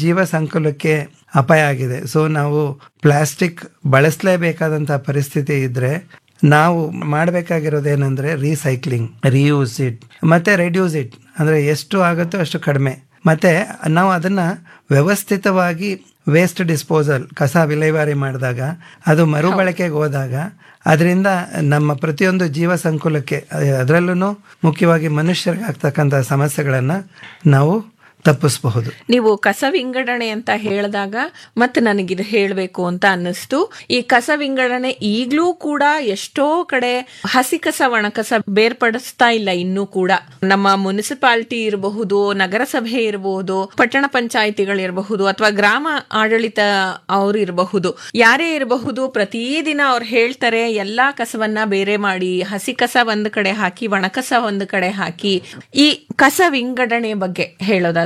ಜೀವ ಸಂಕುಲಕ್ಕೆ ಅಪಾಯ ಆಗಿದೆ ಸೊ ನಾವು ಪ್ಲಾಸ್ಟಿಕ್ ಬಳಸಲೇಬೇಕಾದಂಥ ಪರಿಸ್ಥಿತಿ ಇದ್ರೆ ನಾವು ಮಾಡಬೇಕಾಗಿರೋದೇನೆಂದ್ರೆ ರೀಸೈಕ್ಲಿಂಗ್ ರೀಯೂಸ್ ಇಟ್ ಮತ್ತೆ ರೆಡ್ಯೂಸ್ ಇಟ್ ಅಂದ್ರೆ ಎಷ್ಟು ಆಗುತ್ತೋ ಅಷ್ಟು ಕಡಿಮೆ ಮತ್ತೆ ನಾವು ಅದನ್ನ ವ್ಯವಸ್ಥಿತವಾಗಿ ವೇಸ್ಟ್ ಡಿಸ್ಪೋಸಲ್ ಕಸ ವಿಲೇವಾರಿ ಮಾಡಿದಾಗ ಅದು ಮರುಬಳಕೆಗೆ ಹೋದಾಗ ಅದರಿಂದ ನಮ್ಮ ಪ್ರತಿಯೊಂದು ಜೀವ ಸಂಕುಲಕ್ಕೆ ಅದರಲ್ಲೂ ಮುಖ್ಯವಾಗಿ ಮನುಷ್ಯರಿಗೆ ಆಗ್ತಕ್ಕಂಥ ಸಮಸ್ಯೆಗಳನ್ನು ನಾವು ತಪ್ಪಿಸಬಹುದು ನೀವು ಕಸ ವಿಂಗಡಣೆ ಅಂತ ಹೇಳಿದಾಗ ಮತ್ತೆ ನನಗಿದು ಹೇಳಬೇಕು ಅಂತ ಅನ್ನಿಸ್ತು ಈ ಕಸ ವಿಂಗಡಣೆ ಈಗ್ಲೂ ಕೂಡ ಎಷ್ಟೋ ಕಡೆ ಹಸಿ ಕಸ ಒಣ ಕಸ ಬೇರ್ಪಡಿಸ್ತಾ ಇಲ್ಲ ಇನ್ನೂ ಕೂಡ ನಮ್ಮ ಮುನ್ಸಿಪಾಲಿಟಿ ಇರಬಹುದು ನಗರಸಭೆ ಇರಬಹುದು ಪಟ್ಟಣ ಪಂಚಾಯಿತಿಗಳಿರಬಹುದು ಅಥವಾ ಗ್ರಾಮ ಆಡಳಿತ ಅವ್ರು ಇರಬಹುದು ಯಾರೇ ಇರಬಹುದು ಪ್ರತಿದಿನ ಅವ್ರು ಹೇಳ್ತಾರೆ ಎಲ್ಲಾ ಕಸವನ್ನ ಬೇರೆ ಮಾಡಿ ಹಸಿ ಕಸ ಒಂದ್ ಕಡೆ ಹಾಕಿ ಒಣ ಕಸ ಒಂದ್ ಕಡೆ ಹಾಕಿ ಈ ಕಸ ವಿಂಗಡಣೆ ಬಗ್ಗೆ ಹೇಳೋದಾದ್ರೆ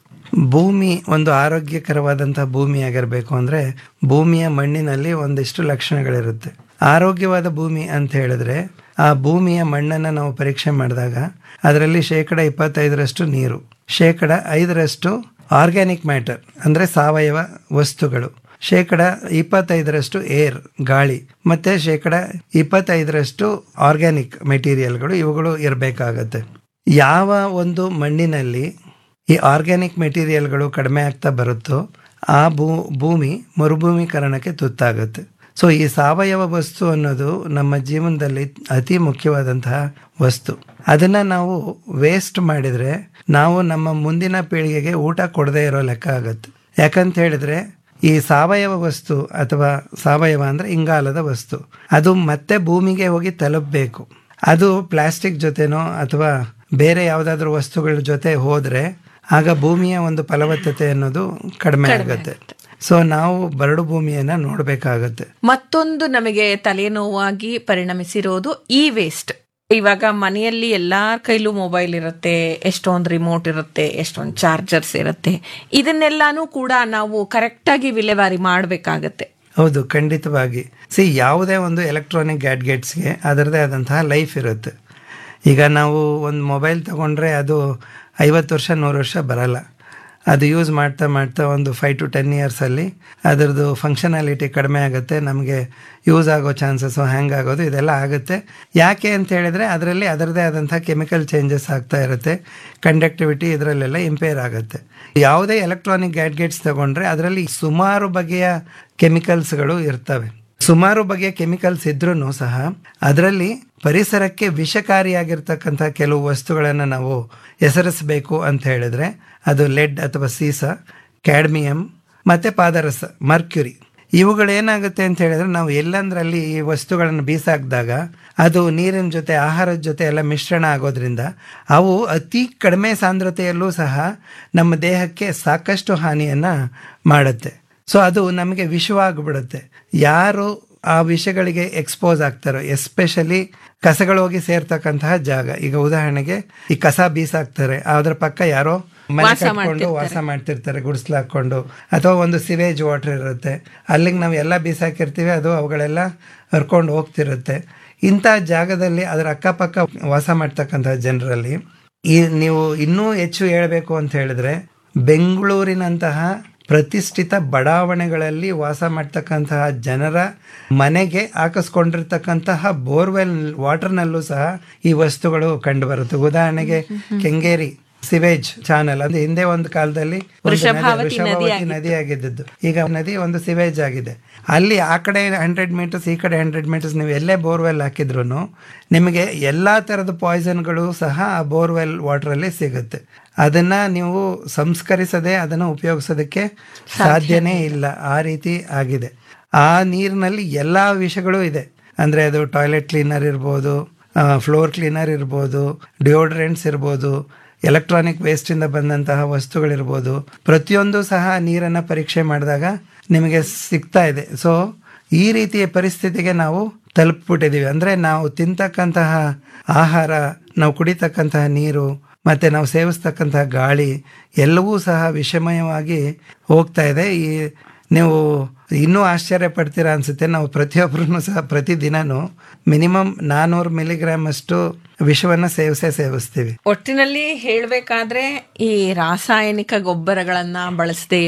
ಭೂಮಿ ಒಂದು ಆರೋಗ್ಯಕರವಾದಂತಹ ಭೂಮಿ ಆಗಿರಬೇಕು ಅಂದ್ರೆ ಭೂಮಿಯ ಮಣ್ಣಿನಲ್ಲಿ ಒಂದಿಷ್ಟು ಲಕ್ಷಣಗಳಿರುತ್ತೆ ಆರೋಗ್ಯವಾದ ಭೂಮಿ ಅಂತ ಹೇಳಿದ್ರೆ ಆ ಭೂಮಿಯ ಮಣ್ಣನ್ನು ನಾವು ಪರೀಕ್ಷೆ ಮಾಡಿದಾಗ ಅದರಲ್ಲಿ ಶೇಕಡ ಇಪ್ಪತ್ತೈದರಷ್ಟು ನೀರು ಶೇಕಡ ಐದರಷ್ಟು ಆರ್ಗ್ಯಾನಿಕ್ ಮ್ಯಾಟರ್ ಅಂದ್ರೆ ಸಾವಯವ ವಸ್ತುಗಳು ಶೇಕಡ ಇಪ್ಪತ್ತೈದರಷ್ಟು ಏರ್ ಗಾಳಿ ಮತ್ತೆ ಶೇಕಡ ಇಪ್ಪತ್ತೈದರಷ್ಟು ಆರ್ಗ್ಯಾನಿಕ್ ಮೆಟೀರಿಯಲ್ಗಳು ಇವುಗಳು ಇರಬೇಕಾಗತ್ತೆ ಯಾವ ಒಂದು ಮಣ್ಣಿನಲ್ಲಿ ಈ ಆರ್ಗ್ಯಾನಿಕ್ ಮೆಟೀರಿಯಲ್ಗಳು ಕಡಿಮೆ ಆಗ್ತಾ ಬರುತ್ತೋ ಆ ಭೂ ಭೂಮಿ ಮರುಭೂಮೀಕರಣಕ್ಕೆ ತುತ್ತಾಗುತ್ತೆ ಸೊ ಈ ಸಾವಯವ ವಸ್ತು ಅನ್ನೋದು ನಮ್ಮ ಜೀವನದಲ್ಲಿ ಅತಿ ಮುಖ್ಯವಾದಂತಹ ವಸ್ತು ಅದನ್ನ ನಾವು ವೇಸ್ಟ್ ಮಾಡಿದ್ರೆ ನಾವು ನಮ್ಮ ಮುಂದಿನ ಪೀಳಿಗೆಗೆ ಊಟ ಕೊಡದೇ ಇರೋ ಲೆಕ್ಕ ಆಗುತ್ತೆ ಯಾಕಂತ ಹೇಳಿದ್ರೆ ಈ ಸಾವಯವ ವಸ್ತು ಅಥವಾ ಸಾವಯವ ಅಂದ್ರೆ ಇಂಗಾಲದ ವಸ್ತು ಅದು ಮತ್ತೆ ಭೂಮಿಗೆ ಹೋಗಿ ತಲುಪಬೇಕು ಅದು ಪ್ಲಾಸ್ಟಿಕ್ ಜೊತೆನೋ ಅಥವಾ ಬೇರೆ ಯಾವುದಾದ್ರೂ ವಸ್ತುಗಳ ಜೊತೆ ಹೋದ್ರೆ ಆಗ ಭೂಮಿಯ ಒಂದು ಫಲವತ್ತತೆ ಅನ್ನೋದು ಕಡಿಮೆ ಆಗುತ್ತೆ ಸೊ ನಾವು ಬರಡು ಭೂಮಿಯನ್ನ ನೋಡ್ಬೇಕಾಗತ್ತೆ ಮತ್ತೊಂದು ನಮಗೆ ತಲೆನೋವಾಗಿ ಪರಿಣಮಿಸಿರೋದು ಈ ವೇಸ್ಟ್ ಇವಾಗ ಮನೆಯಲ್ಲಿ ಎಲ್ಲಾರ ಕೈಲೂ ಮೊಬೈಲ್ ಇರುತ್ತೆ ಎಷ್ಟೊಂದು ರಿಮೋಟ್ ಇರುತ್ತೆ ಎಷ್ಟೊಂದು ಚಾರ್ಜರ್ಸ್ ಇರುತ್ತೆ ಇದನ್ನೆಲ್ಲಾನು ಕೂಡ ನಾವು ಕರೆಕ್ಟಾಗಿ ವಿಲೇವಾರಿ ಮಾಡಬೇಕಾಗತ್ತೆ ಹೌದು ಖಂಡಿತವಾಗಿ ಸಿ ಯಾವುದೇ ಒಂದು ಎಲೆಕ್ಟ್ರಾನಿಕ್ ಗ್ಯಾಡ್ಗೆಟ್ಸ್ಗೆ ಅದರದೇ ಆದಂತಹ ಲೈಫ್ ಇರುತ್ತೆ ಈಗ ನಾವು ಒಂದು ಮೊಬೈಲ್ ತಗೊಂಡ್ರೆ ಅದು ಐವತ್ತು ವರ್ಷ ನೂರು ವರ್ಷ ಬರಲ್ಲ ಅದು ಯೂಸ್ ಮಾಡ್ತಾ ಮಾಡ್ತಾ ಒಂದು ಫೈವ್ ಟು ಟೆನ್ ಇಯರ್ಸಲ್ಲಿ ಅದರದ್ದು ಫಂಕ್ಷನಾಲಿಟಿ ಕಡಿಮೆ ಆಗುತ್ತೆ ನಮಗೆ ಯೂಸ್ ಆಗೋ ಚಾನ್ಸಸ್ಸು ಹ್ಯಾಂಗ್ ಆಗೋದು ಇದೆಲ್ಲ ಆಗುತ್ತೆ ಯಾಕೆ ಅಂತ ಹೇಳಿದ್ರೆ ಅದರಲ್ಲಿ ಅದರದೇ ಆದಂಥ ಕೆಮಿಕಲ್ ಚೇಂಜಸ್ ಆಗ್ತಾ ಇರುತ್ತೆ ಕಂಡಕ್ಟಿವಿಟಿ ಇದರಲ್ಲೆಲ್ಲ ಇಂಪೇರ್ ಆಗುತ್ತೆ ಯಾವುದೇ ಎಲೆಕ್ಟ್ರಾನಿಕ್ ಗ್ಯಾಡ್ಗೆಟ್ಸ್ ತಗೊಂಡ್ರೆ ಅದರಲ್ಲಿ ಸುಮಾರು ಬಗೆಯ ಕೆಮಿಕಲ್ಸ್ಗಳು ಇರ್ತವೆ ಸುಮಾರು ಬಗೆಯ ಕೆಮಿಕಲ್ಸ್ ಇದ್ರೂ ಸಹ ಅದರಲ್ಲಿ ಪರಿಸರಕ್ಕೆ ವಿಷಕಾರಿಯಾಗಿರ್ತಕ್ಕಂಥ ಕೆಲವು ವಸ್ತುಗಳನ್ನು ನಾವು ಹೆಸರಿಸಬೇಕು ಅಂತ ಹೇಳಿದ್ರೆ ಅದು ಲೆಡ್ ಅಥವಾ ಸೀಸ ಕ್ಯಾಡ್ಮಿಯಂ ಮತ್ತೆ ಪಾದರಸ ಮರ್ಕ್ಯುರಿ ಇವುಗಳೇನಾಗುತ್ತೆ ಅಂತ ಹೇಳಿದ್ರೆ ನಾವು ಎಲ್ಲಂದ್ರಲ್ಲಿ ಈ ವಸ್ತುಗಳನ್ನು ಬೀಸಾಕಿದಾಗ ಅದು ನೀರಿನ ಜೊತೆ ಆಹಾರದ ಜೊತೆ ಎಲ್ಲ ಮಿಶ್ರಣ ಆಗೋದ್ರಿಂದ ಅವು ಅತಿ ಕಡಿಮೆ ಸಾಂದ್ರತೆಯಲ್ಲೂ ಸಹ ನಮ್ಮ ದೇಹಕ್ಕೆ ಸಾಕಷ್ಟು ಹಾನಿಯನ್ನ ಮಾಡುತ್ತೆ ಸೊ ಅದು ನಮಗೆ ವಿಷವಾಗಿಬಿಡುತ್ತೆ ಯಾರು ಆ ವಿಷಯಗಳಿಗೆ ಎಕ್ಸ್ಪೋಸ್ ಆಗ್ತಾರೋ ಎಸ್ಪೆಷಲಿ ಕಸಗಳು ಹೋಗಿ ಸೇರ್ತಕ್ಕಂತಹ ಜಾಗ ಈಗ ಉದಾಹರಣೆಗೆ ಈ ಕಸ ಬೀಸಾಕ್ತಾರೆ ಅದ್ರ ಪಕ್ಕ ಯಾರೋ ಮನೆ ಕಟ್ಕೊಂಡು ವಾಸ ಮಾಡ್ತಿರ್ತಾರೆ ಗುಡಿಸ್ಲು ಹಾಕೊಂಡು ಅಥವಾ ಒಂದು ಸಿವೇಜ್ ವಾಟರ್ ಇರುತ್ತೆ ಅಲ್ಲಿಗೆ ನಾವು ಎಲ್ಲ ಬೀಸಾಕಿರ್ತೀವಿ ಅದು ಅವುಗಳೆಲ್ಲ ಹರ್ಕೊಂಡು ಹೋಗ್ತಿರುತ್ತೆ ಇಂಥ ಜಾಗದಲ್ಲಿ ಅದರ ಅಕ್ಕಪಕ್ಕ ವಾಸ ಮಾಡ್ತಕ್ಕಂಥ ಜನರಲ್ಲಿ ಈ ನೀವು ಇನ್ನೂ ಹೆಚ್ಚು ಹೇಳಬೇಕು ಅಂತ ಹೇಳಿದ್ರೆ ಬೆಂಗಳೂರಿನಂತಹ ಪ್ರತಿಷ್ಠಿತ ಬಡಾವಣೆಗಳಲ್ಲಿ ವಾಸ ಮಾಡ್ತಕ್ಕಂತಹ ಜನರ ಮನೆಗೆ ಹಾಕಿಸ್ಕೊಂಡಿರ್ತಕ್ಕಂತಹ ಬೋರ್ವೆಲ್ ವಾಟರ್ನಲ್ಲೂ ಸಹ ಈ ವಸ್ತುಗಳು ಕಂಡು ಬರುತ್ತೆ ಉದಾಹರಣೆಗೆ ಕೆಂಗೇರಿ ಸಿವೇಜ್ ಚಾನಲ್ ಅಂದ್ರೆ ಹಿಂದೆ ಒಂದು ಕಾಲದಲ್ಲಿ ಒಂದು ನದಿ- ವೃಷಭಾವತಿ ನದಿ ಆಗಿದ್ದು ಈಗ ನದಿ ಒಂದು ಸಿವೇಜ್ ಆಗಿದೆ ಅಲ್ಲಿ ಆ ಕಡೆ ಹಂಡ್ರೆಡ್ ಮೀಟರ್ಸ್ ಈ ಕಡೆ ಹಂಡ್ರೆಡ್ ಮೀಟರ್ಸ್ ನೀವು ಎಲ್ಲೇ ಬೋರ್ವೆಲ್ ಹಾಕಿದ್ರು ನಿಮಗೆ ಎಲ್ಲಾ ತರದ ಪಾಯ್ಸನ್ಗಳು ಸಹ ಆ ಬೋರ್ವೆಲ್ ವಾಟರ್ ಅಲ್ಲಿ ಸಿಗುತ್ತೆ ಅದನ್ನ ನೀವು ಸಂಸ್ಕರಿಸದೆ ಅದನ್ನ ಉಪಯೋಗಿಸೋದಕ್ಕೆ ಸಾಧ್ಯನೇ ಇಲ್ಲ ಆ ರೀತಿ ಆಗಿದೆ ಆ ನೀರಿನಲ್ಲಿ ಎಲ್ಲಾ ವಿಷಯಗಳು ಇದೆ ಅಂದ್ರೆ ಅದು ಟಾಯ್ಲೆಟ್ ಕ್ಲೀನರ್ ಇರ್ಬೋದು ಫ್ಲೋರ್ ಕ್ಲೀನರ್ ಇರ್ಬೋದು ಡಿಯೋಡ್ರೆಂಟ್ಸ್ ಇರ್ಬೋದು ಎಲೆಕ್ಟ್ರಾನಿಕ್ ವೇಸ್ಟಿಂದ ಬಂದಂತಹ ವಸ್ತುಗಳಿರ್ಬೋದು ಪ್ರತಿಯೊಂದು ಸಹ ನೀರನ್ನು ಪರೀಕ್ಷೆ ಮಾಡಿದಾಗ ನಿಮಗೆ ಸಿಗ್ತಾ ಇದೆ ಸೊ ಈ ರೀತಿಯ ಪರಿಸ್ಥಿತಿಗೆ ನಾವು ತಲುಪಿಬಿಟ್ಟಿದ್ದೀವಿ ಅಂದರೆ ನಾವು ತಿಂತಕ್ಕಂತಹ ಆಹಾರ ನಾವು ಕುಡಿತಕ್ಕಂತಹ ನೀರು ಮತ್ತು ನಾವು ಸೇವಿಸ್ತಕ್ಕಂತಹ ಗಾಳಿ ಎಲ್ಲವೂ ಸಹ ವಿಷಮಯವಾಗಿ ಹೋಗ್ತಾ ಇದೆ ಈ ನೀವು ಇನ್ನೂ ಆಶ್ಚರ್ಯ ಪಡ್ತೀರಾ ಅನ್ಸುತ್ತೆ ನಾವು ಪ್ರತಿಯೊಬ್ಬರೂ ಸಹ ಪ್ರತಿದಿನನೂ ಮಿನಿಮಮ್ ನಾನ್ನೂರು ಮಿಲಿಗ್ರಾಮ್ ಅಷ್ಟು ವಿಷವನ್ನ ಸೇವಿಸೇ ಸೇವಿಸ್ತೀವಿ ಒಟ್ಟಿನಲ್ಲಿ ಹೇಳ್ಬೇಕಾದ್ರೆ ಈ ರಾಸಾಯನಿಕ ಗೊಬ್ಬರಗಳನ್ನ ಬಳಸದೆ